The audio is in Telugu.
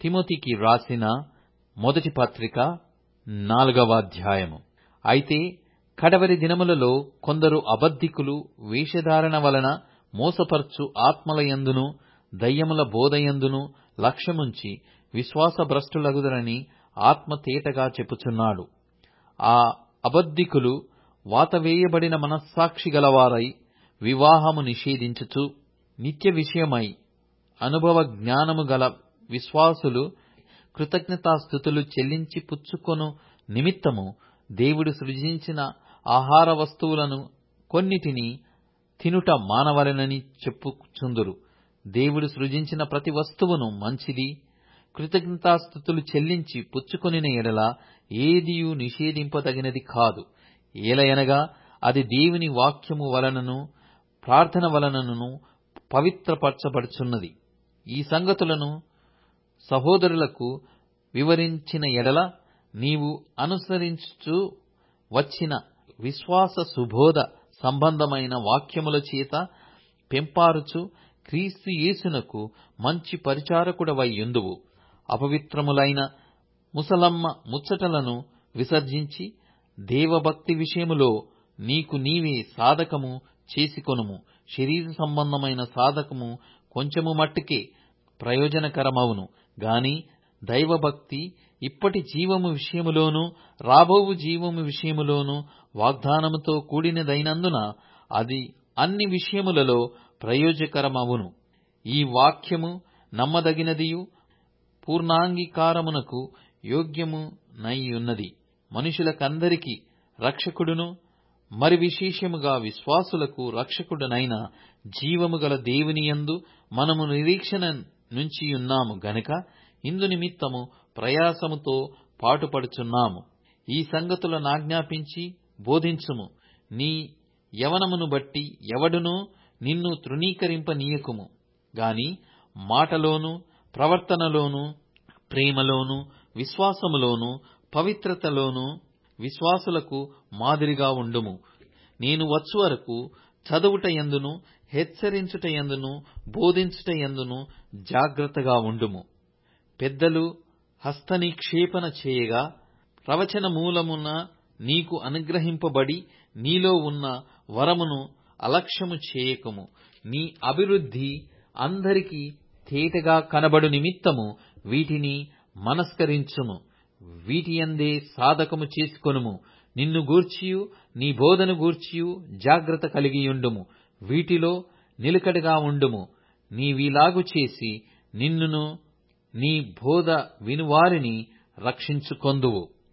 తిమోతికి రాసిన మొదటి పత్రిక నాలుగవ అధ్యాయము అయితే కడవరి దినములలో కొందరు అబద్ధికులు వేషధారణ వలన మోసపరచు ఆత్మలయందును దయ్యముల బోధయందును లక్ష్యముంచి విశ్వాసభ్రష్టులగుదరని ఆత్మ తేటగా చెప్పుచున్నాడు ఆ అబద్ధికులు వాతవేయబడిన మనస్సాక్షి గలవారై వివాహము నిషేధించుచు నిత్య విషయమై అనుభవ జ్ఞానము గల విశ్వాసులు కృతజ్ఞతాస్థుతులు చెల్లించి పుచ్చుకొను నిమిత్తము దేవుడు సృజించిన ఆహార వస్తువులను కొన్నిటిని తినుట మానవలెనని చెప్పుచుందురు దేవుడు సృజించిన ప్రతి వస్తువును మంచిది కృతజ్ఞతాస్థుతులు చెల్లించి పుచ్చుకొనిన ఎడల ఏదియూ నిషేధింపదగినది కాదు ఏలయనగా అది దేవుని వాక్యము వలనను ప్రార్థన వలనను పవిత్రపరచబడుచున్నది ఈ సంగతులను సహోదరులకు వివరించిన ఎడల నీవు అనుసరించుచు వచ్చిన విశ్వాస సుబోధ సంబంధమైన వాక్యముల చేత పెంపారుచు క్రీస్తు యేసునకు మంచి పరిచారకుడవైయుందువు అపవిత్రములైన ముసలమ్మ ముచ్చటలను విసర్జించి దేవభక్తి విషయములో నీకు నీవే సాధకము చేసుకొనుము శరీర సంబంధమైన సాధకము కొంచెము మట్టుకే ప్రయోజనకరమవును గాని దైవభక్తి ఇప్పటి జీవము విషయములోను రాబోవు జీవము విషయములోను వాగ్దానముతో కూడినదైనందున అది అన్ని విషయములలో ప్రయోజకరమవును ఈ వాక్యము నమ్మదగినదియు పూర్ణాంగీకారమునకు యోగ్యము నైయున్నది మనుషులకందరికి రక్షకుడును మరి విశేషముగా విశ్వాసులకు రక్షకుడునైన జీవము గల దేవునియందు మనము నిరీక్షణ నుంచియున్నాము గనుక ఇందు నిమిత్తము ప్రయాసముతో పాటుపడుచున్నాము ఈ సంగతులనాజ్ఞాపించి బోధించుము నీ యవనమును బట్టి ఎవడునూ నిన్ను తృణీకరింపనీయకుము గాని మాటలోను ప్రవర్తనలోను ప్రేమలోను విశ్వాసములోను పవిత్రతలోను విశ్వాసులకు మాదిరిగా ఉండుము నేను వచ్చు వరకు చదువుట ఎందును హెచ్చరించుట ఎందును బోధించుట ఎందును జాగ్రత్తగా ఉండుము పెద్దలు హస్తనిక్షేపణ చేయగా ప్రవచన మూలమున నీకు అనుగ్రహింపబడి నీలో ఉన్న వరమును అలక్ష్యము చేయకము నీ అభివృద్ధి అందరికి తేటగా కనబడు నిమిత్తము వీటిని మనస్కరించుము వీటియందే సాధకము చేసుకొనుము నిన్ను గూర్చియు నీ బోధను గూర్చియు జాగ్రత్త కలిగియుండుము వీటిలో నిలకడగా ఉండుము నీవీలాగు చేసి నిన్నును నీ బోధ వినువారిని రక్షించుకొందువు